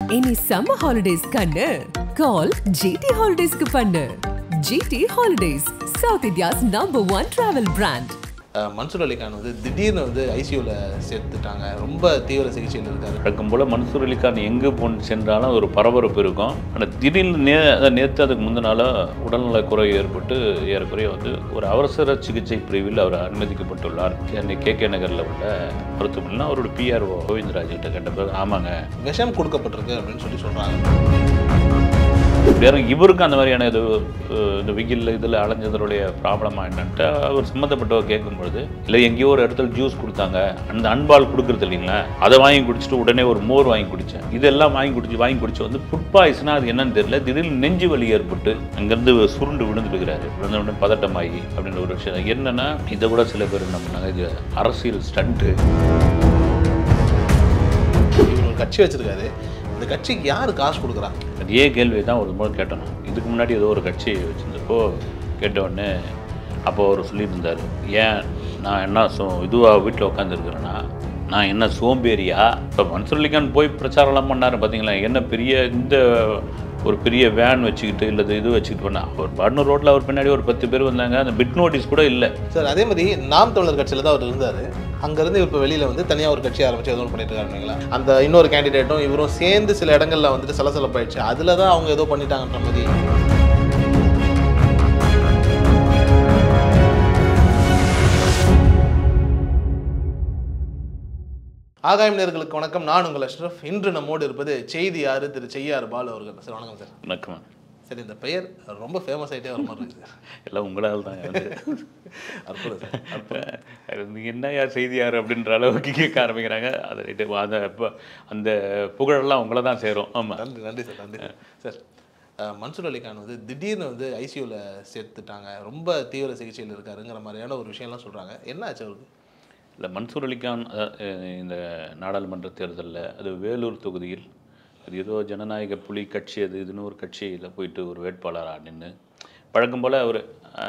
இனி summer holidays கண்ணு கால் GT ஹாலிடேஸ்க்கு பண்ணு GT holidays south India's number one travel brand ah Mansoor Alikhan வந்து திடீர்னு வந்து ஐசியூவில் சேர்த்துட்டாங்க ரொம்ப தீவிர சிகிச்சையில் இருக்காரு வழக்கம் போல் மன்சூர் அலிகான் எங்கே போன் சென்றாலும் ஒரு பரபரப்பு இருக்கும் ஆனால் திடீர்னு நே அதான் நேற்று அதுக்கு முந்தினால உடல்நலக் குறைவு ஏற்பட்டு ஏறக்குறைய வந்து ஒரு அவசர சிகிச்சை பிரிவில் அவர் அனுமதிக்கப்பட்டுள்ளார் சென்னை கே கே நகரில் உள்ள மருத்துவமனையில் அவரோட பிஆர்ஓ கோவிந்தராஜ் கிட்ட கேட்டபோது ஆமாங்க விஷம் கொடுக்கப்பட்டிருக்கு அப்படின்னு சொல்லி சொல்கிறாங்க வேற இவருக்கு அந்த மாதிரியான இது அஹ், இந்த வெயில் இதில் அலைஞ்சதனுடைய ப்ராப்ளமாக என்னன்ட்டு அவர் சம்மந்தப்பட்டவர் கேட்கும்பொழுது இல்லை எங்கேயோ ஒரு இடத்துல ஜூஸ் கொடுத்தாங்க அந்த அன்பால் கொடுக்குறது இல்லைங்களா அதை வாங்கி குடிச்சிட்டு உடனே ஒரு மோர் வாங்கி குடித்தேன் இதெல்லாம் வாங்கி குடிச்சு வாங்கி குடிச்சு வந்து ஃபுட் பாய்ஸ்னா அது என்னன்னு தெரியல திடீர்னு நெஞ்சு வலி ஏற்பட்டு அங்கேருந்து சுருண்டு விழுந்துருக்கிறாரு விழுந்த உடனே பதட்டமாகி அப்படின்ற ஒரு விஷயம் என்னன்னா இதை கூட சில பேர் என்ன பண்ணாங்க இது அரசியல் ஸ்டண்ட்டு இவர் ஒரு கட்சி வச்சிருக்காரு இந்த கட்சிக்கு யார் காசு கொடுக்குறா அதே கேள்வி தான் ஒரு முறை கேட்டேன் நான். இதுக்கு முன்னாடி ஏதோ ஒரு கட்சி வச்சுருந்தப்போ கேட்ட உடனே அப்போ அவர் சொல்லியிருந்தார் ஏன் நான் என்ன சோ இதுவாக வீட்டில் உட்காந்துருக்கிறேன்னா நான் என்ன சோம்பேறியா இப்போ மன்சூர்லிகான் போய் பிரச்சாரம்லாம் பண்ணார் பார்த்தீங்களா என்ன பெரிய இந்த ஒரு பெரிய வேன் வச்சுக்கிட்டு இல்லை இது வச்சுக்கிட்டு பண்ண அவர் பர்னர் ரோட்டில் அவர் பின்னாடி ஒரு பத்து பேர் வந்தாங்க அந்த பிட் நோட்டீஸ் கூட இல்லை சார் அதே மாதிரி நாம் தமிழர் கட்சியில் தான் அவர் இருந்தார் அங்கேருந்து இப்போ வெளியில் வந்து தனியாக ஒரு கட்சி ஆரம்பிச்சு ஏதோ ஒன்று பண்ணிட்டு இருக்காருங்களா அந்த இன்னொரு கேண்டிடேட்டும் இவரும் சேர்ந்து சில இடங்கள்ல வந்துட்டு சலசலப்பாயிடுச்சு அதில் தான் அவங்க ஏதோ பண்ணிட்டாங்கன்ற மாதிரி ஆகாயம் நேர்களுக்கு வணக்கம் நான் உங்கள் அஷ்ரஃப் இன்று நம்மோடு இருப்பது செய்தி யாரு திரு செய்யாறு பாலு அவர்கள் சார் வணக்கம் சார் வணக்கம் சரி இந்த பெயர் ரொம்ப ஃபேமஸ் ஆகிட்டே வர மாதிரி இருக்குது எல்லாம் உங்களால் தான் வந்து அற்புதம் சார் நீங்கள் என்ன யார் செய்தியார் அப்படின்ற அளவுக்கு கேட்க ஆரம்பிக்கிறாங்க அது ரைட்டு அந்த இப்போ அந்த புகழெல்லாம் உங்களை தான் சேரும் ஆமாம் நன்றி நன்றி சார் நன்றி சார். சார் அஹ், மன்சூர் அலிகான் வந்து திடீர்னு வந்து ஐசியூவில் சேர்த்துட்டாங்க ரொம்ப தீவிர சிகிச்சையில் இருக்காருங்கிற மாதிரியான ஒரு விஷயம்லாம் சொல்கிறாங்க என்ன ஆச்சு அவருக்கு இல்லை மன்சூர் அலிகான் அஹ், அஹ், இந்த நாடாளுமன்ற தேர்தலில் அது வேலூர் தொகுதியில் அது ஏதோ ஜனநாயக புலி கட்சி அது இதுன்னு ஒரு கட்சியில் போயிட்டு ஒரு வேட்பாளராக நின்று பழக்கம் போல் அவர்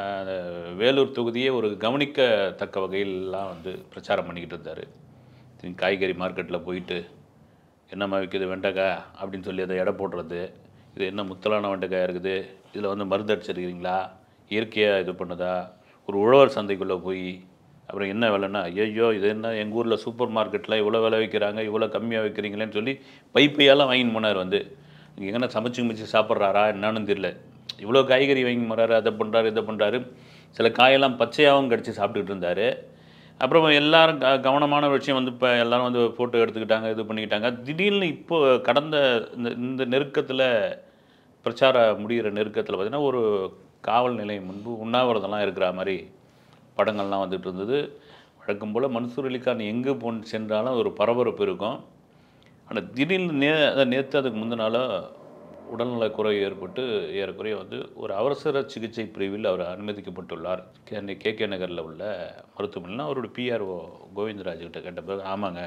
வேலூர் தொகுதியே ஒரு கவனிக்கத்தக்க வகையிலலாம் வந்து பிரச்சாரம் பண்ணிக்கிட்டு இருந்தார் காய்கறி மார்க்கெட்டில் போயிட்டு என்னம்மா விற்கிது வெண்டைக்காய் அப்படின்னு சொல்லி அதை எடை போடுறது இது என்ன முத்தலான வெண்டைக்காய் இருக்குது இதில் வந்து மருந்து அடிச்சிருக்கிறீங்களா இயற்கையாக இது பண்ணுதா ஒரு உழவர் சந்தைக்குள்ளே போய் அப்புறம் என்ன விலைன்னா ஐயோ இது என்ன எங்கள் ஊரில் சூப்பர் மார்க்கெட்டில் இவ்வளோ விலை விற்கிறாங்க இவ்வளோ கம்மியாக விற்கிறீங்களேன்னு சொல்லி பைப்பையெல்லாம் வாங்கின்னு போனார் வந்து இங்கே எங்கன்னா சமைச்சு மிச்சு சாப்பிட்றாரா என்னன்னு தெரியல இவ்வளோ காய்கறி வாங்கி போகிறாரு அதை பண்ணுறாரு இதை பண்ணுறாரு சில காயெல்லாம் பச்சையாகவும் கடிச்சு சாப்பிட்டுட்டு இருந்தார் அப்புறம் எல்லாரும் க கவனமான விஷயம் வந்து இப்போ எல்லாரும் வந்து ஃபோட்டோ எடுத்துக்கிட்டாங்க இது பண்ணிக்கிட்டாங்க திடீர்னு இப்போ கடந்த இந்த இந்த நெருக்கத்தில் பிரச்சார முடிகிற நெருக்கத்தில் பார்த்திங்கன்னா ஒரு காவல் நிலையம் முன்பு உண்ணாவிரதம்லாம் இருக்கிற மாதிரி படங்கள்லாம் வந்துட்டு இருந்தது வழக்கம் போல் மன்சூர் அலிகான் எங்கே போன் சென்றாலும் ஒரு பரபரப்பு இருக்கும் ஆனால் திடீர்னு நே அதான் நேற்று அதுக்கு முந்தினால உடல்நலக் குறைவு ஏற்பட்டு ஏறக்குறைய வந்து ஒரு அவசர சிகிச்சை பிரிவில் அவர் அனுமதிக்கப்பட்டுள்ளார் சென்னை கே கே நகரில் உள்ள மருத்துவமனையில் அவரோட பிஆர்ஓ கோவிந்தராஜ் கிட்ட கேட்டபோது ஆமாங்க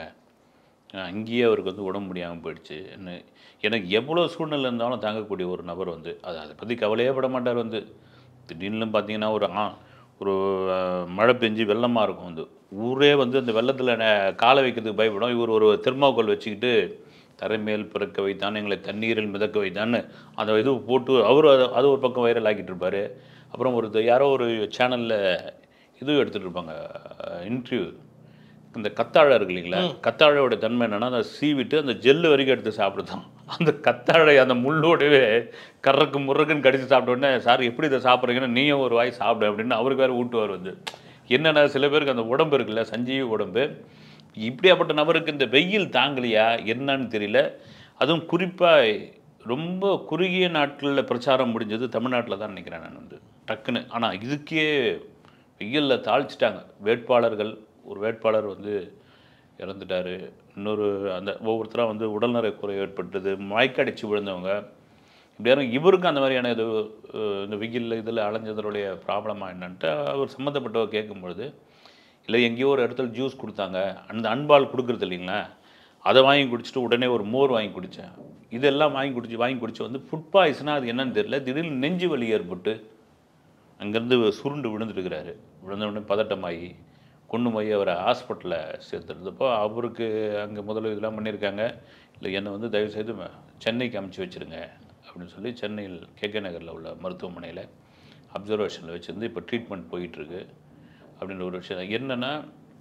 அஹ் அங்கேயே அவருக்கு வந்து உடம்பு முடியாமல் போயிடுச்சு என்ன எனக்கு எவ்வளோ சூழ்நிலை இருந்தாலும் தாங்கக்கூடிய ஒரு நபர் வந்து அது அதை பற்றி கவலையே பட மாட்டார் வந்து திடீர்னு பார்த்தீங்கன்னா ஒரு ஆ ஒரு அஹ், மழை பெஞ்சு வெள்ளமாக இருக்கும் வந்து ஊரே வந்து அந்த வெள்ளத்தில் காலை வைக்கிறதுக்கு பயப்படும் இவர் ஒரு தெர்மாக்கோல் வச்சுக்கிட்டு தரைமேல் பிறக்க வைத்தான் எங்களை தண்ணீரில் மிதக்க வைத்தான்னு அந்த இது போட்டு அவர் அது அது ஒரு பக்கம் வைரல் ஆக்கிட்டு இருப்பார் அப்புறம் ஒரு இது யாரோ ஒரு சேனலில் இது எடுத்துகிட்டு இருப்பாங்க இன்டர்வியூ இந்த கத்தாழை இருக்கு இல்லைங்களா கத்தாழையோட தன்மை என்னன்னா அதை சீவிட்டு அந்த ஜெல்லு வரைக்கும் எடுத்து சாப்பிடுதான் அந்த கத்தாழை அந்த முள்ளோடவே கறக்கு முறக்குன்னு கடிச்சு சாப்பிட்ட உடனே சார் எப்படி இதை சாப்பிட்றீங்கன்னு நீயும் ஒரு வாய் சாப்பிடு அப்படின்னு அவருக்கு வேறு ஊட்டுவார் வந்து என்னென்ன சில பேருக்கு அந்த உடம்பு இருக்குல்ல சஞ்சீவி உடம்பு இப்படியாப்பட்ட நபருக்கு இந்த வெயில் தாங்கலையா என்னன்னு தெரியல அதுவும் குறிப்பாக ரொம்ப குறுகிய நாட்களில் பிரச்சாரம் முடிஞ்சது தமிழ்நாட்டில் தான் நினைக்கிறேன் நான் வந்து டக்குன்னு ஆனால் இதுக்கே வெயிலில் தாழ்ச்சிட்டாங்க வேட்பாளர்கள் ஒரு வேட்பாளர் வந்து இறந்துட்டார் இன்னொரு அந்த ஒவ்வொருத்தராக வந்து உடல்நல குறை ஏற்பட்டது மயக்கடிச்சு விழுந்தவங்க இப்படியான இவருக்கு அந்த மாதிரியான இது அஹ், இந்த வெயில் இதில் அலைஞ்சதனுடைய ப்ராப்ளமாக என்னன்ட்டு அவர் சம்மந்தப்பட்டவர் கேட்கும்பொழுது இல்லை எங்கேயோ ஒரு இடத்துல ஜூஸ் கொடுத்தாங்க அந்த அன்பால் கொடுக்குறது இல்லைங்களா அதை வாங்கி குடிச்சிட்டு உடனே ஒரு மோர் வாங்கி குடித்தேன் இதெல்லாம் வாங்கி குடிச்சு வாங்கி குடிச்சு வந்து ஃபுட் பாய்ஸ்னா அது என்னன்னு தெரியல திடீர்னு நெஞ்சு வலி ஏற்பட்டு அங்கேருந்து சுருண்டு விழுந்துருக்கிறாரு விழுந்த உடனே பதட்டமாகி கொண்டு போய் அவரை ஹாஸ்பிட்டலில் சேர்த்துருந்தப்போ அவருக்கு அங்கே முதல்ல இதெல்லாம் பண்ணியிருக்காங்க இல்லை என்னை வந்து தயவுசெய்து ம- சென்னைக்கு அமுச்சு வச்சுருங்க அப்படின்னு சொல்லி சென்னையில் கேகே நகரில் உள்ள மருத்துவமனையில் அப்சர்வேஷனில் வச்சுருந்து இப்போ ட்ரீட்மெண்ட் போயிட்டுருக்கு அப்படின்ற ஒரு விஷயம் என்னென்னா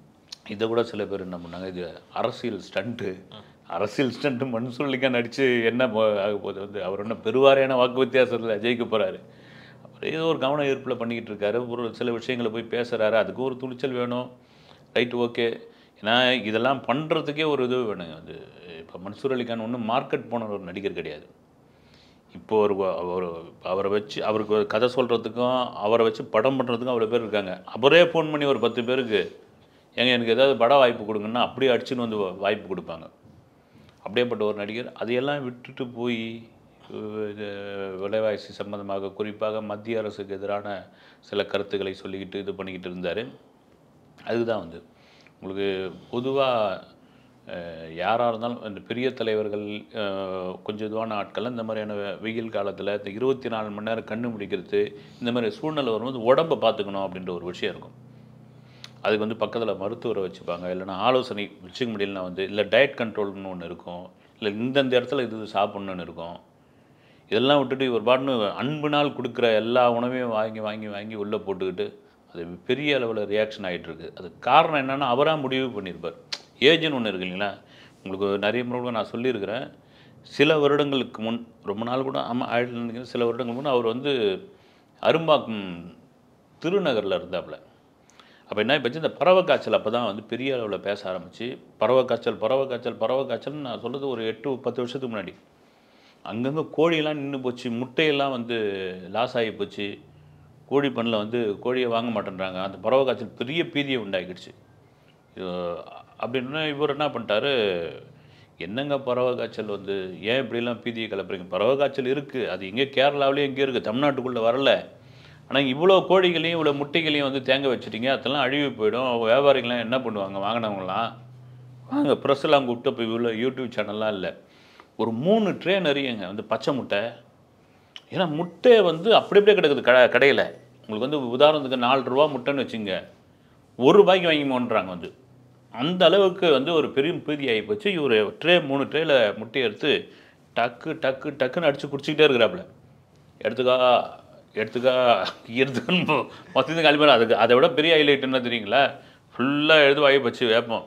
இதை கூட சில பேர் என்ன பண்ணாங்க இது அரசியல் ஸ்டண்ட்டு அரசியல் ஸ்டண்ட்டு மன்சூர்லிக்கா நடித்து என்ன போ- ஆக போகுது வந்து அவர் என்ன பெருவாரியான வாக்கு வித்தியாசத்தில் ஜெயிக்க போகிறாரு அவர் ஏதோ ஒரு கவன ஈர்ப்பில் பண்ணிக்கிட்டு இருக்காரு ஒரு சில விஷயங்களை போய் பேசுகிறாரு அதுக்கு ஒரு துணிச்சல் வேணும் ரைட் ஓகே ஏன்னா இதெல்லாம் பண்ணுறதுக்கே ஒரு இது வேணுங்க அது இப்போ மன்சூர் அலிகான் ஒன்றும் மார்க்கெட் போன ஒரு நடிகர் கிடையாது இப்போ ஒரு அவர் அவரை வச்சு அவருக்கு ஒரு கதை சொல்கிறதுக்கும் அவரை வச்சு படம் பண்ணுறதுக்கும் அவ்வளோ பேர் இருக்காங்க அவரே ஃபோன் பண்ணி ஒரு பத்து பேருக்கு ஏங்க எனக்கு ஏதாவது பட வாய்ப்பு கொடுங்கன்னா அப்படியே அடிச்சுன்னு வந்து வா- வாய்ப்பு கொடுப்பாங்க அப்படியேப்பட்ட ஒரு நடிகர் அதையெல்லாம் விட்டுட்டு போய் அஹ், இது விலைவாசி சம்பந்தமாக குறிப்பாக மத்திய அரசுக்கு எதிரான சில கருத்துக்களை சொல்லிக்கிட்டு இது பண்ணிக்கிட்டு இருந்தார் அதுதான் வந்து உங்களுக்கு பொதுவாக யாராக இருந்தாலும் இந்த பெரிய தலைவர்கள் அஹ், கொஞ்சம் இதுவான ஆட்கள் இந்த மாதிரியான வெ- வெயில் காலத்தில் இந்த இருபத்தி நாலு மணி நேரம் கண்ணு முடிக்கிறது இந்த மாதிரி சூழ்நிலை வரும்போது உடம்பை பார்த்துக்கணும் அப்படின்ற ஒரு விஷயம் இருக்கும் அதுக்கு வந்து பக்கத்தில் மருத்துவரை வச்சுப்பாங்க இல்லைன்னா ஆலோசனை வச்சுக்க முடியலனா வந்து இல்லை டயட் கண்ட்ரோல்னு ஒன்று இருக்கும் இல்லை இந்தந்த இடத்துல இது இது சாப்பிட்ணுன்னு இருக்கும் இதெல்லாம் விட்டுட்டு இவர் பாட்டுன்னு அன்பு நாள் கொடுக்குற எல்லா உணவையும் வாங்கி வாங்கி வாங்கி உள்ளே போட்டுக்கிட்டு அது பெரிய அளவில் ரியாக்ஷன் ஆகிட்டு இருக்கு அது காரணம் என்னென்னா அவராக முடிவு பண்ணியிருப்பார் ஏஜ்னு ஒன்று இருக்கு இல்லைங்களா உங்களுக்கு நிறைய முறை கூட நான் சொல்லியிருக்கிறேன் சில வருடங்களுக்கு முன் ரொம்ப நாள் கூட ஆமாம் ஆயிரத்தி நினைக்கிறேன் சில வருடங்களுக்கு முன் அவர் வந்து அரும்பாக்கம் திருநகரில் இருந்தாப்புல அப்போ என்ன இப்போ இந்த பறவை காய்ச்சல் அப்போ தான் வந்து பெரிய அளவில் பேச ஆரம்பிச்சு பறவை காய்ச்சல் பறவை காய்ச்சல் பறவை காய்ச்சல்னு நான் சொல்கிறது ஒரு எட்டு பத்து வருஷத்துக்கு முன்னாடி அங்கங்கே கோழியெல்லாம் நின்று போச்சு முட்டையெல்லாம் வந்து லாஸ் ஆகி போச்சு கோழி பண்ணல வந்து கோழியை வாங்க மாட்டேன்றாங்க அந்த பறவை காய்ச்சல் பெரிய பீதியை உண்டாக்கிடுச்சு இது அப்படின்னா இவர் என்ன பண்ணிட்டாரு என்னங்க பறவை காய்ச்சல் வந்து ஏன் இப்படிலாம் பீதியை கிளப்புறீங்க பறவை காய்ச்சல் இருக்குது அது எங்கே கேரளாவிலேயும் எங்கேயும் இருக்குது தமிழ்நாட்டுக்குள்ளே வரல ஆனால் இவ்வளோ கோழிகளையும் இவ்வளோ முட்டைகளையும் வந்து தேங்க வச்சுட்டீங்க அதெல்லாம் அழிவு போயிடும் வியாபாரிகள்லாம் என்ன பண்ணுவாங்க வாங்கினவங்களாம் வாங்க ப்ரெஸ்ஸெல்லாம் கூப்பிட்டு இப்போ இவ்வளோ யூடியூப் சேனல்லாம் இல்லை ஒரு மூணு ட்ரே நிறையங்க வந்து பச்சை முட்டை ஏன்னா முட்டை வந்து அப்படி அப்படியே கிடக்குது கடை கடையில் உங்களுக்கு வந்து உதாரணத்துக்கு நாலு ரூபா முட்டைன்னு வச்சுங்க ஒரு ரூபாய்க்கு வாங்கி மோன்றாங்க வந்து அந்த அளவுக்கு வந்து ஒரு பெரிய பீதி ஆகி போச்சு இவர் ட்ரே மூணு ட்ரேயில் முட்டையை எடுத்து டக்கு டக்கு டக்குன்னு அடித்து குடிச்சிக்கிட்டே இருக்கிறாப்புல எடுத்துக்கா எடுத்துக்கா எடுத்துக்கன்னு மொத்தத்தையும் கிளம்பி அதுக்கு அதை விட பெரிய ஹைலைட் என்ன தெரியுங்களா ஃபுல்லாக எழுது வாங்கி வச்சு வேப்போம்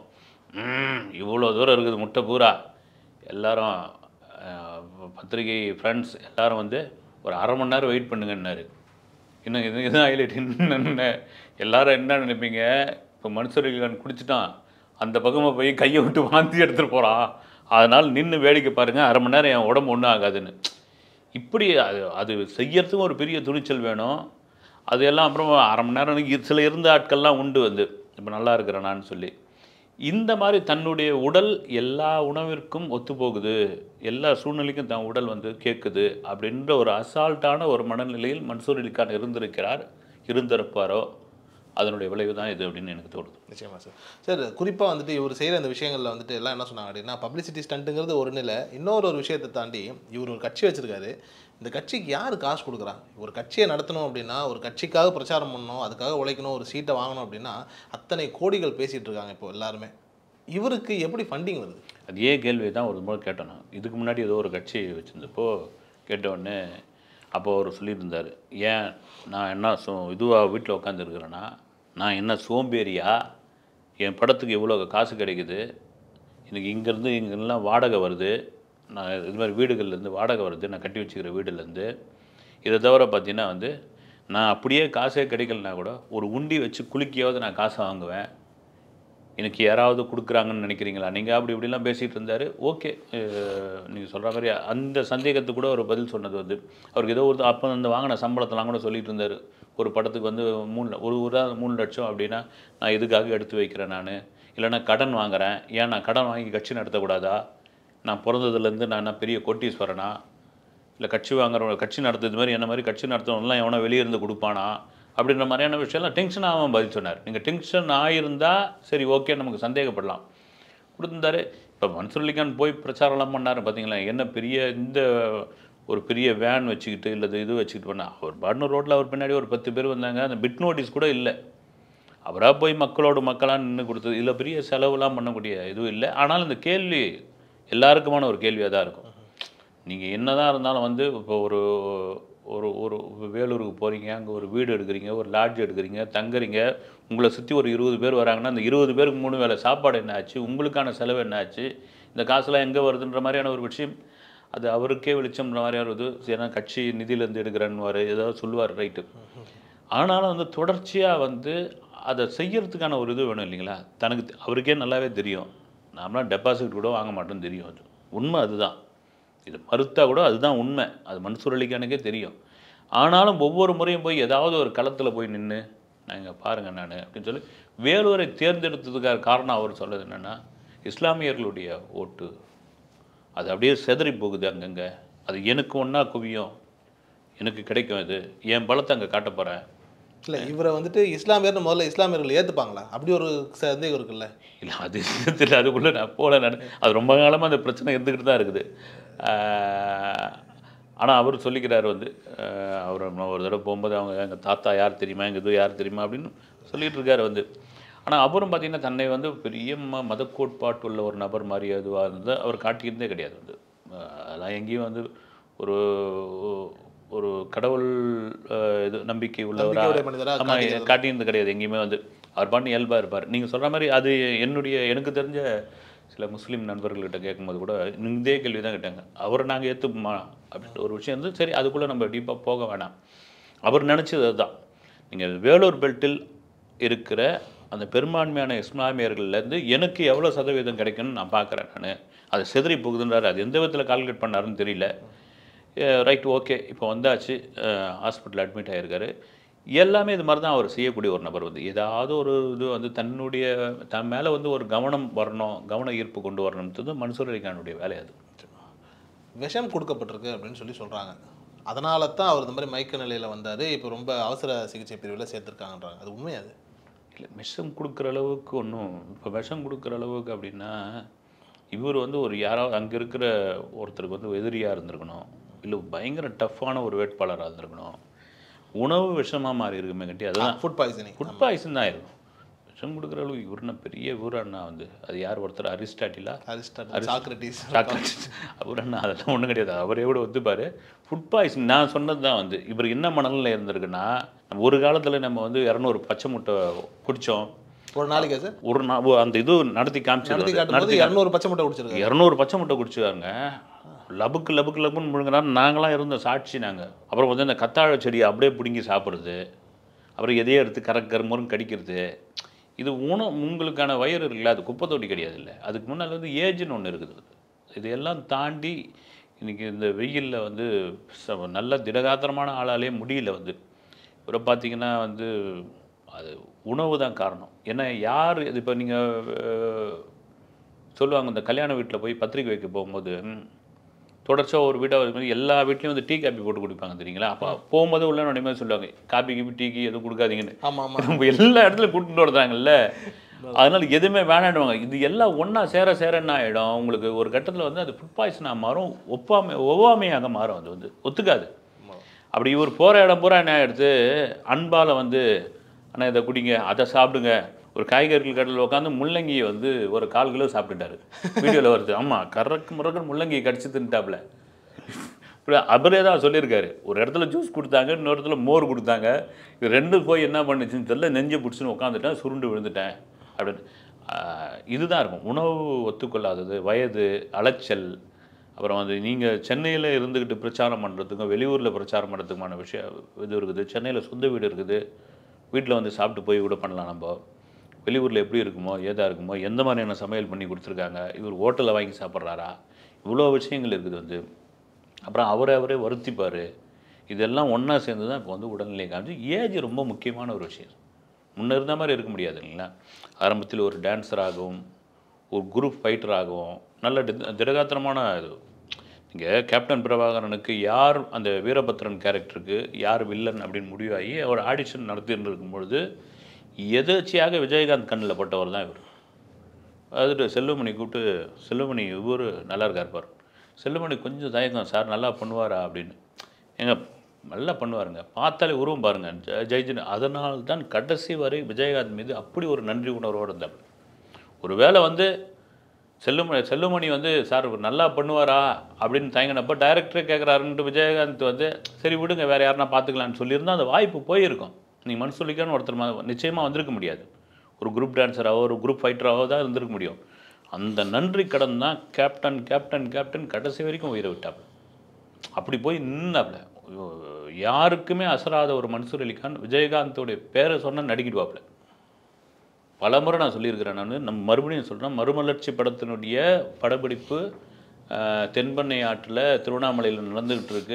ம் இவ்வளோ தூரம் இருக்குது முட்டை பூரா எல்லாரும் அஹ், பத்திரிகை ஃப்ரெண்ட்ஸ் எல்லாரும் வந்து ஒரு அரை மணி நேரம் வெயிட் பண்ணுங்கன்னாரு இன்னும் இது இதுதான் ஹைலைட் என்னென்ன எல்லாரும் என்ன நினைப்பீங்க இப்போ மனுஷர்கள் குடிச்சிட்டான் அந்த பக்கமாக போய் கையை விட்டு வாந்தி எடுத்துகிட்டு போகிறான் அதனால் நின்று வேடிக்கை பாருங்கள் அரை மணி நேரம் என் உடம்பு ஒன்றும் ஆகாதுன்னு இப்படி அது அது செய்யறதுக்கும் ஒரு பெரிய துணிச்சல் வேணும் அது எல்லாம் அப்புறம் அரை மணி நேரம் இரு- சில இருந்த ஆட்கள்லாம் உண்டு வந்து இப்போ நல்லா இருக்கிறேன் நான் சொல்லி இந்த மாதிரி தன்னுடைய உடல் எல்லா உணவிற்கும் ஒத்து போகுது எல்லா சூழ்நிலைக்கும் தன் உடல் வந்து கேட்குது அப்படின்ற ஒரு அசால்ட்டான ஒரு மனநிலையில் மன்சூர் அலிகான் இருந்திருக்கிறார் இருந்திருப்பாரோ அதனுடைய விளைவு தான் இது அப்படின்னு எனக்கு தோணுது நிச்சயமா சார் சார் குறிப்பாக வந்துட்டு இவர் செய்கிற இந்த விஷயங்களில் வந்துட்டு எல்லாம் என்ன சொன்னாங்க அப்படின்னா பப்ளிசிட்டி ஸ்டண்ட்டுங்கிறது ஒரு நிலை இன்னொரு ஒரு விஷயத்தை தாண்டி இவர் ஒரு கட்சி வச்சிருக்காரு இந்த கட்சிக்கு யார் காசு கொடுக்குறா ஒரு கட்சியை நடத்தணும் அப்படின்னா ஒரு கட்சிக்காக பிரச்சாரம் பண்ணணும் அதுக்காக உழைக்கணும் ஒரு சீட்டை வாங்கணும் அப்படின்னா அத்தனை கோடிகள் பேசிகிட்டு இருக்காங்க இப்போ எல்லாருமே இவருக்கு எப்படி ஃபண்டிங் வருது அதே கேள்வி தான் ஒரு முறை கேட்டேன் நான் இதுக்கு முன்னாடி ஏதோ ஒரு கட்சி வச்சுருந்தப்போ கேட்டவுடனே அப்போ அவர் சொல்லியிருந்தார் ஏன் நான் என்ன சோ இதுவாக வீட்டில் உட்காந்துருக்கிறேன்னா நான் என்ன சோம்பேறியா என் படத்துக்கு இவ்வளோ காசு கிடைக்குது எனக்கு இங்கேருந்து இங்கெல்லாம் வாடகை வருது நான் இது மாதிரி வீடுகள்லேருந்து வாடகை வருது நான் கட்டி வச்சுக்கிற வீடுலேருந்து இதை தவிர பார்த்தீங்கன்னா வந்து நான் அப்படியே காசே கிடைக்கலனா கூட ஒரு உண்டி வச்சு குலுக்கியாவது நான் காசை வாங்குவேன் எனக்கு யாராவது கொடுக்குறாங்கன்னு நினைக்கிறீங்களா நீங்கள் அப்படி இப்படிலாம் பேசிகிட்டு இருந்தார் ஓகே நீங்கள் சொல்கிற மாதிரி அந்த சந்தேகத்துக்கு கூட ஒரு பதில் சொன்னது வந்து அவருக்கு ஏதோ ஒரு அப்போ அந்த வாங்கின சம்பளத்தெல்லாம் கூட சொல்லிட்டு இருந்தார் ஒரு படத்துக்கு வந்து மூணு ல- ஒரு ஒரு மூணு லட்சம் அப்படின்னா நான் இதுக்காக எடுத்து வைக்கிறேன் நான் இல்லைன்னா கடன் வாங்குறேன் ஏன் நான் கடன் வாங்கி கட்சி நடத்தக்கூடாதா நான் பிறந்ததுலேருந்து நான் என்ன பெரிய கோட்டீஸ்வரனா இல்லை கட்சி வாங்குறவங்க கட்சி நடத்துறது மாதிரி என்ன மாதிரி கட்சி நடத்துறவங்கலாம் எவனா வெளியே இருந்து கொடுப்பானா அப்படின்ற மாதிரியான விஷயம்லாம் டென்ஷன் ஆகாமல் பதில் சொன்னார் நீங்கள் டென்ஷன் ஆகியிருந்தா சரி ஓகே நமக்கு சந்தேகப்படலாம் கொடுத்துருந்தாரு இப்போ மன்சூர் அலிகான் போய் பிரச்சாரம்லாம் பண்ணார் பார்த்தீங்களா என்ன பெரிய இந்த ஒரு பெரிய வேன் வச்சுக்கிட்டு இல்லை இது வச்சுக்கிட்டு பண்ண அவர் பாட்னர் ரோட்டில் அவர் பின்னாடி ஒரு பத்து பேர் வந்தாங்க அந்த பிட் நோட்டீஸ் கூட இல்லை அவராக போய் மக்களோட மக்களாக நின்று கொடுத்தது இதில் பெரிய செலவுலாம் பண்ணக்கூடிய இதுவும் இல்லை ஆனாலும் இந்த கேள்வி எல்லாருக்குமான ஒரு கேள்வியாக தான் இருக்கும் நீங்கள் என்னதான் இருந்தாலும் வந்து இப்போ ஒரு ஒரு ஒரு வேலூருக்கு போகிறீங்க அங்கே ஒரு வீடு எடுக்கிறீங்க ஒரு லாட்ஜ் எடுக்கிறீங்க தங்குறீங்க உங்களை சுற்றி ஒரு இருபது பேர் வராங்கன்னா அந்த இருபது பேருக்கு மூணு வேளை சாப்பாடு என்ன ஆச்சு உங்களுக்கான செலவு என்ன ஆச்சு இந்த காசுலாம் எங்கே வருதுன்ற மாதிரியான ஒரு விஷயம் அது அவருக்கே வெளிச்சம்ன்ற மாதிரியான ஒரு இது ஏன்னா கட்சி நிதியிலேருந்து எடுக்கிறேன்னு ஏதாவது சொல்லுவார் ரைட்டு ஆனாலும் வந்து தொடர்ச்சியாக வந்து அதை செய்யறதுக்கான ஒரு இது வேணும் இல்லைங்களா தனக்கு தெ- அவருக்கே நல்லாவே தெரியும் நாமளாம் டெபாசிட் கூட வாங்க மாட்டோம்னு தெரியும் அது உண்மை அதுதான் இது மறுத்தா கூட அதுதான் உண்மை அது மன்சூர் அலிகானுக்கே தெரியும் ஆனாலும் ஒவ்வொரு முறையும் போய் ஏதாவது ஒரு களத்தில் போய் நின்று நான் இங்கே பாருங்கள் நான் அப்படின்னு சொல்லி வேலூரை தேர்ந்தெடுத்ததுக்கான காரணம் அவர் சொல்றது என்னென்னா இஸ்லாமியர்களுடைய ஓட்டு அது அப்படியே செதறி போகுது அங்கங்கே அது எனக்கு ஒன்றா குவியும் எனக்கு கிடைக்கும் இது என் பலத்தை அங்கே காட்ட போகிறேன் இல்லை இவரை வந்துட்டு இஸ்லாமியர்னு முதல்ல இஸ்லாமியர்கள் ஏற்றுப்பாங்களா அப்படி ஒரு சந்தேகம் இருக்குல்ல இல்லை அது தெரியல அதுக்குள்ளே நான் போகல நான் அது ரொம்ப காலமாக அந்த பிரச்சனை இருந்துக்கிட்டு தான் இருக்குது ஆனால் அவர் சொல்லிக்கிறார் வந்து ஆஹ் அவர் நான் ஒரு தடவை போகும்போது அவங்க எங்கள் தாத்தா யார் தெரியுமா எங்கள் இது யார் தெரியுமா அப்படின்னு சொல்லிட்டு இருக்காரு வந்து ஆனால் அவரும் பார்த்தீங்கன்னா தன்னை வந்து பெரிய ம மத கோட்பாட்டு உள்ள ஒரு நபர் மாதிரி அதுவாக இருந்து அவர் காட்டியிருந்தே கிடையாது வந்து ஆஹ் அதெல்லாம் எங்கேயும் வந்து ஒரு ஒரு கடவுள் ஆஹ் இது நம்பிக்கை உள்ளவரா நம்பிக்கையுடைய மனிதரா ஆமா, காட்டிக்கிறது. காட்டியிருந்தது கிடையாது எங்கேயுமே வந்து அவர் பாட்டு இயல்பாக இருப்பார் நீங்கள் சொல்கிற மாதிரி அது என்னுடைய எனக்கு தெரிஞ்ச சில முஸ்லீம் நண்பர்கள்கிட்ட கேட்கும்போது கூட இதே கேள்வி தான் கேட்டாங்க அவரை நாங்கள் ஏற்றுப்போமா அப்படின்ற ஒரு விஷயம் வந்து சரி அதுக்குள்ளே நம்ம டீப்பாக போக வேணாம் அவர் நினச்சது அதுதான் நீங்கள் வேலூர் பெல்ட்டில் இருக்கிற அந்த பெரும்பான்மையான இஸ்லாமியர்கள்லேருந்து எனக்கு எவ்வளோ சதவீதம் கிடைக்கும்னு நான் பார்க்குறேன் நான் அது செதறி போகுதுன்றாரு அது எந்த விதத்தில் கால்குலேட் பண்ணாருன்னு தெரியல ரைட் ஓகே இப்போ வந்தாச்சு ஹாஸ்பிட்டல் அட்மிட் ஆகிருக்காரு எல்லாமே இது மாதிரி தான் அவர் செய்யக்கூடிய ஒரு நபர் வந்து ஏதாவது ஒரு இது வந்து தன்னுடைய தன் மேலே வந்து ஒரு கவனம் வரணும் கவன ஈர்ப்பு கொண்டு வரணுன்றது மன்சூர் அலிகானுடைய வேலை அது விஷம் கொடுக்கப்பட்டிருக்கு அப்படின்னு சொல்லி சொல்கிறாங்க அதனால தான் அவர் இந்த மாதிரி மயக்க நிலையில் வந்தார் இப்போ ரொம்ப அவசர சிகிச்சை பிரிவில் சேர்த்துருக்காங்கன்றாங்க அது உண்மை அது இல்லை விஷம் கொடுக்குற அளவுக்கு ஒன்றும் இப்போ விஷம் கொடுக்குற அளவுக்கு அப்படின்னா இவர் வந்து ஒரு யாராவது அங்கே இருக்கிற ஒருத்தருக்கு வந்து எதிரியாக இருந்திருக்கணும் இல்லை பயங்கர டஃப்பான ஒரு வேட்பாளராக இருந்திருக்கணும் உணவு விஷமாக மாறி இருக்குமே கட்டி அதுதான் ஃபுட் பாய்சனிங் ஃபுட் பாய்சன் தான் இருக்கும் விஷம் கொடுக்குற அளவுக்கு இவருன்னா பெரிய ஊரண்ணா வந்து அது யார் ஒருத்தர் அரிஸ்டாட்டிலா அரிஸ்டாட்டில் சாக்ரட்டிஸ் சாக்லேட் அவர் என்ன அதெல்லாம் ஒன்றும் கிடையாது அவரே கூட ஒத்துப்பார் ஃபுட் பாய்சன் நான் சொன்னது தான் வந்து இவர் என்ன மனநிலை இருந்திருக்குன்னா நம்ம ஒரு காலத்தில் நம்ம வந்து இரநூறு பச்சை முட்டை குடித்தோம் ஒரு நாளைக்கா சார் ஒரு நாள் ஓ, அந்த இது நடத்தி காமிச்சு நடத்தி காட்டும்போது இரநூறு பச்சை முட்டை குடிச்சிருக்காரு இரநூறு பச்சை முட்டை குடிச்சுக்காங்க லபுக்கு லபுக்கு லபுன்னு முழுங்கினா நாங்களாம் இருந்த சாட்சி நாங்கள் அப்புறம் வந்து இந்த கத்தாழை செடியை அப்படியே பிடுங்கி சாப்பிட்றது அப்புறம் எதையோ எடுத்து கரக்கர் முருங்க கடிக்கிறது இது உணவு உங்களுக்கான வயிறு இருக்குல்ல அது குப்பை தொட்டி கிடையாது இல்லை அதுக்கு முன்னால் வந்து ஏஜ்னு ஒன்று இருக்குது இதையெல்லாம் தாண்டி இன்றைக்கி இந்த வெயிலில் வந்து ச- நல்ல திடகாத்திரமான ஆளாலே முடியல வந்து இவரை பார்த்தீங்கன்னா வந்து அது உணவு தான் காரணம் ஏன்னா யார் இது இப்போ நீங்கள் சொல்லுவாங்க இந்த கல்யாண வீட்டில் போய் பத்திரிக்கை வைக்க போகும்போது ம், தொடர்ச்சியாக ஒரு வீடாக மாதிரி எல்லா வீட்லேயும் வந்து டீ காப்பி போட்டு குடிப்பாங்க தெரியுங்களா அப்போ போகும்போது உள்ள நொடிமே சொல்லுவாங்க காப்பி கீப்பி டீ கீ எதுவும் கொடுக்காதீங்கன்னு ஆமாம் ஆமாம் நம்ம எல்லா இடத்துலையும் கூட்டிட்டு வர்றாங்கல்ல அதனால எதுவுமே வேணாடுவாங்க இது எல்லாம் ஒன்றா சேர சேர என்ன ஆகிடும் உங்களுக்கு ஒரு கட்டத்தில் வந்து அது ஃபுட் பாய்சனாக மாறும் ஒப்பாமை ஒவ்வாமையாக மாறும் அது வந்து ஒத்துக்காது அப்படி இவர் போகிற இடம் பூரா என்ன ஆகிடுது அன்பால் வந்து அண்ணா இதை குடிங்க அதை சாப்பிடுங்க ஒரு காய்கறிகள் கடையில் உட்காந்து முள்ளங்கியை வந்து ஒரு கால் கிலோ சாப்பிட்டுட்டாரு வீடியோவில் வருது ஆமாம் கறக்கு முறக்கு முள்ளங்கியை கடிச்சு தின்ட்டாப்புல இப்படி அவரே தான் சொல்லியிருக்காரு ஒரு இடத்துல ஜூஸ் கொடுத்தாங்க இன்னொரு இடத்துல மோர் கொடுத்தாங்க இது ரெண்டும் போய் என்ன பண்ணுச்சுன்னு தெரியல நெஞ்சை பிடிச்சின்னு உட்காந்துட்டேன் சுருண்டு விழுந்துட்டேன் அப்படின்னு ஆஹ் இதுதான் இருக்கும் உணவு ஒத்துக்கொள்ளாதது வயது அலைச்சல் அப்புறம் வந்து நீங்கள் சென்னையில் இருந்துக்கிட்டு பிரச்சாரம் பண்ணுறதுக்கும் வெளியூரில் பிரச்சாரம் பண்ணுறதுக்குமான விஷயம் இது இருக்குது சென்னையில் சொந்த வீடு இருக்குது வீட்டில் வந்து சாப்பிட்டு போய் கூட பண்ணலாம் நம்ம வெளியூரில் எப்படி இருக்குமோ ஏதா இருக்குமோ எந்த மாதிரியான சமையல் பண்ணி கொடுத்துருக்காங்க இவர் ஹோட்டலில் வாங்கி சாப்பிட்றாரா இவ்வளோ விஷயங்கள் இருக்குது வந்து அப்புறம் அவரை அவரே வருத்திப்பார் இதெல்லாம் ஒன்றா சேர்ந்து தான் இப்போ வந்து உடல்நிலை காமிச்சு ஏஜ் ரொம்ப முக்கியமான ஒரு விஷயம் முன்ன இருந்த மாதிரி இருக்க முடியாது இல்லைங்களா ஆரம்பத்தில் ஒரு டான்ஸராகவும் ஒரு குரூப் ஃபைட்டராகவும் நல்ல தி- திடகாத்திரமான இது இங்கே கேப்டன் பிரபாகரனுக்கு யார் அந்த வீரபத்ரன் கேரக்டருக்கு யார் வில்லன் அப்படின்னு முடிவாகி அவர் ஆடிஷன் நடத்திட்டு இருக்கும்பொழுது எதேச்சியாக விஜயகாந்த் கண்ணில் பட்டவர் தான் இவர் அதுட்டு செல்வமணி கூப்பிட்டு செல்வமணி இவர் நல்லா இருக்கார் பார் செல்வமணி கொஞ்சம் தயக்கம் சார் நல்லா பண்ணுவாரா அப்படின்னு எங்க நல்லா பண்ணுவாருங்க பார்த்தாலே உருவம் பாருங்க ஜெ- ஜெய்ஜன் அதனால் தான் கடைசி வரை விஜயகாந்த் மீது அப்படி ஒரு நன்றி உணர்வோடு இருந்தார் ஒருவேளை வந்து செல்லுமணி செல்லுமணி வந்து சார் இவர் நல்லா பண்ணுவாரா அப்படின்னு தயங்கினப்போ டைரக்டரே கேட்குறாருன்ட்டு விஜயகாந்த் வந்து சரி விடுங்க வேறு யாருன்னா பார்த்துக்கலான்னு சொல்லியிருந்தா அந்த வாய்ப்பு போயிருக்கும் நீங்கள் மனசுலிக்கான்னு ஒருத்தர் ம- நிச்சயமா வந்திருக்க முடியாது ஒரு குரூப் டான்ஸராகவோ ஒரு குரூப் ஃபைட்டராகவோ தான் இருந்திருக்க முடியும் அந்த நன்றி கடன் தான் கேப்டன் கேப்டன் கேப்டன் கடைசி வரைக்கும் உயிரை விட்டாப்புல அப்படி போய் நின்னாப்புல ஐயோ, யாருக்குமே அசராத ஒரு மன்சூர் அலிகான் விஜயகாந்தோடைய பேரை சொன்னா நடிக்கிடுவாப்புல பலமுறை நான் சொல்லியிருக்கிறேன் நான் நம்ம மறுபடியும் சொல்கிறேன் மறுமலர்ச்சி படத்தினுடைய படப்பிடிப்பு ஆஹ், தென்பெண்ணை ஆற்றில் திருவண்ணாமலையில் நடந்துக்கிட்டு இருக்கு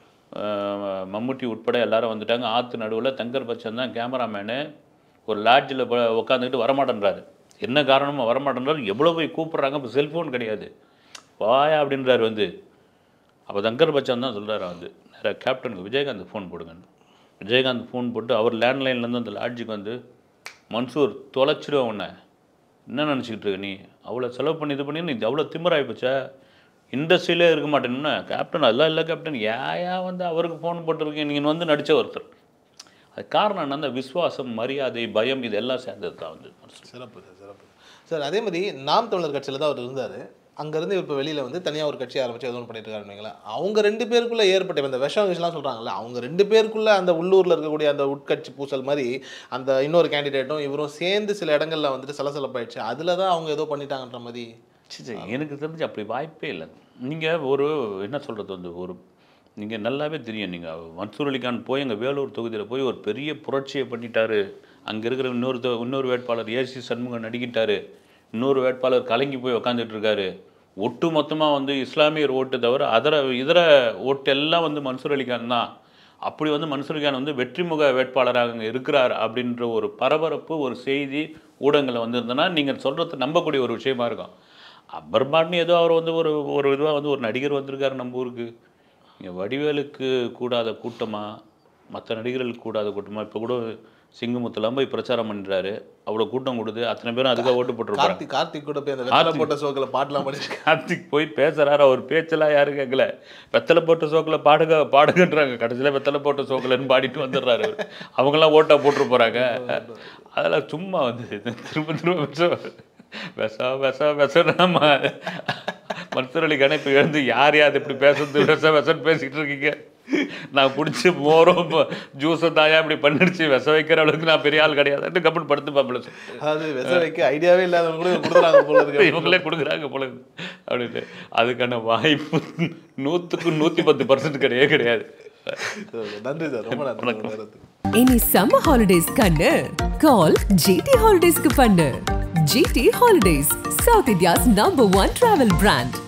ஆஹ், மம்முட்டி உட்பட எல்லாரும் வந்துட்டாங்க ஆற்று நடுவில் தங்கர் பச்சன் தான் கேமராமேனு ஒரு லாட்ஜில் உட்காந்துக்கிட்டு வரமாட்டேன்றாரு என்ன காரணமோ வரமாட்டேன்றாரு எவ்வளோ போய் கூப்பிட்றாங்க இப்போ செல்ஃபோன் கிடையாது வாயா அப்படின்றாரு வந்து அப்போ தங்கர் பச்சான் தான் சொல்கிறாரு வந்து நேராக கேப்டனுக்கு விஜயகாந்த் ஃபோன் போடுங்கன்னு விஜயகாந்த் ஃபோன் போட்டு அவர் லேண்ட்லைன்லேருந்து அந்த லாட்ஜுக்கு வந்து மன்சூர் தொலைச்சிடுவேன் உன்னை என்ன நினச்சிக்கிட்டு இருக்க நீ அவ்வளோ செலவு பண்ணி இது பண்ணி நீ அவ்வளோ திமிராகி போச்சா இண்டஸ்ட்ரியிலே இருக்க மாட்டேன்னு கேப்டன் அதெல்லாம் இல்லை கேப்டன் ஏயா வந்து அவருக்கு ஃபோன் போட்டிருக்கீங்க நீங்கள் வந்து நடித்த ஒருத்தர் அது காரணம் என்ன அந்த விசுவாசம் மரியாதை பயம் இது எல்லாம் சேர்ந்தது தான் வந்து மன்சூர் சிறப்பு சார் சிறப்பு சார் அதே மாதிரி நாம் தமிழர் கட்சியில் தான் அவர் இருந்தார் அங்கேருந்து இப்போ வெளியில் வந்து தனியாக ஒரு கட்சி ஆரம்பிச்சு எதுவும் பண்ணிட்டு இருக்காருன்னு வைங்களேன் அவங்க ரெண்டு பேருக்குள்ளே ஏற்பட்ட இப்ப இந்த விஷம் விஷயம்லாம் சொல்கிறாங்கல்ல அவங்க ரெண்டு பேருக்குள்ளே அந்த உள்ளூரில் இருக்கக்கூடிய அந்த உட்கட்சி பூசல் மாதிரி அந்த இன்னொரு கேண்டிடேட்டும் இவரும் சேர்ந்து சில இடங்கள்ல வந்துட்டு சலசலப்பாயிடுச்சு அதில் தான் அவங்க ஏதோ பண்ணிட்டாங்கன்ற மாதிரி சரி, சரி, எனக்கு தெரிஞ்சு அப்படி வாய்ப்பே இல்லை நீங்கள் ஒரு என்ன சொல்கிறது வந்து ஒரு நீங்கள் நல்லாவே தெரியும் நீங்கள் மன்சூர் அலிகான் போய் எங்கள் வேலூர் தொகுதியில் போய் ஒரு பெரிய புரட்சியை பண்ணிட்டாரு அங்கே இருக்கிற இன்னொரு தொ- இன்னொரு வேட்பாளர் ஏசி சண்முகம் நடிக்கிட்டாரு இன்னொரு வேட்பாளர் கலங்கி போய் உக்காந்துட்டு இருக்காரு ஒட்டு மொத்தமாக வந்து இஸ்லாமியர் ஓட்டு தவிர அதர இதர ஓட்டு எல்லாம் வந்து மன்சூர் அலிகான் தான் அப்படி வந்து மன்சூர் அலிகான் வந்து வெற்றிமுக வேட்பாளராக அங்கே இருக்கிறார் அப்படின்ற ஒரு பரபரப்பு ஒரு செய்தி ஊடகங்களில் வந்திருந்தனா நீங்கள் சொல்கிறது நம்பக்கூடிய ஒரு விஷயமா இருக்கும் அபர்மாட்னு ஏதோ அவர் வந்து ஒரு ஒரு இதுவாக வந்து ஒரு நடிகர் வந்திருக்காரு நம்ம ஊருக்கு இங்கே வடிவேலுக்கு கூடாத கூட்டமா மற்ற நடிகர்களுக்கு கூடாத கூட்டமா இப்போ கூட சிங்கமுத்துலாம் போய் பிரச்சாரம் பண்ணுறாரு அவ்வளோ கூட்டம் கொடுத்து அத்தனை பேரும் அதுக்காக ஓட்டு போட்டிருப்பாங்க கார்த்திக் கார்த்திக் கூட போய் அந்த வெத்தலை கார்த்திக். போட்ட சோக்கில் பாட்டெலாம் படிச்சு கார்த்திக் போய் பேசுறாரு அவர் பேச்செல்லாம் யாரும் கேட்கல வெத்தலை போட்ட சோக்கில் பாடுக பாடுகன்றாங்க கடைசியில் வெத்தலை போட்ட சோக்கிலன்னு பாடிட்டு வந்துடுறாரு அவரு. அவங்கெல்லாம் ஓட்டா போட்டு போகிறாங்க அதெல்லாம் சும்மா வந்து திரும்ப திரும்ப விஷம் விஷம் விஷம் விஷம் நம்ம மன்சூர் அலி கான் இப்போ எழுந்து யார் யார் இப்படி பேசுறது விஷம் விஷம் பேசிக்கிட்டு இருக்கீங்க நான் குடிச்சு மோரும் ஜூஸை தாயா இப்படி பண்ணிடுச்சு விஷ வைக்கிற அளவுக்கு நான் பெரிய ஆள் கிடையாது கப்பல் படுத்து பாப்பில அது விச வைக்க ஐடியாவே இல்லாதவங்க கூட கொடுக்குறாங்க போல இருக்கு இவங்களே கொடுக்குறாங்க போல இருக்கு. அப்படின்ட்டு அதுக்கான வாய்ப்பு நூற்றுக்கு நூற்றி பத்து பர்சன்ட் கிடையவே கிடையாது நன்றி சார் ரொம்ப நன்றி உங்க நேரத்துக்கு. இனி சம்மர் ஹாலிடேஸ் கண்ணு கால் ஜிடி ஹாலிடேஸ்க்கு பண்ணு GT holidays south India's number one travel brand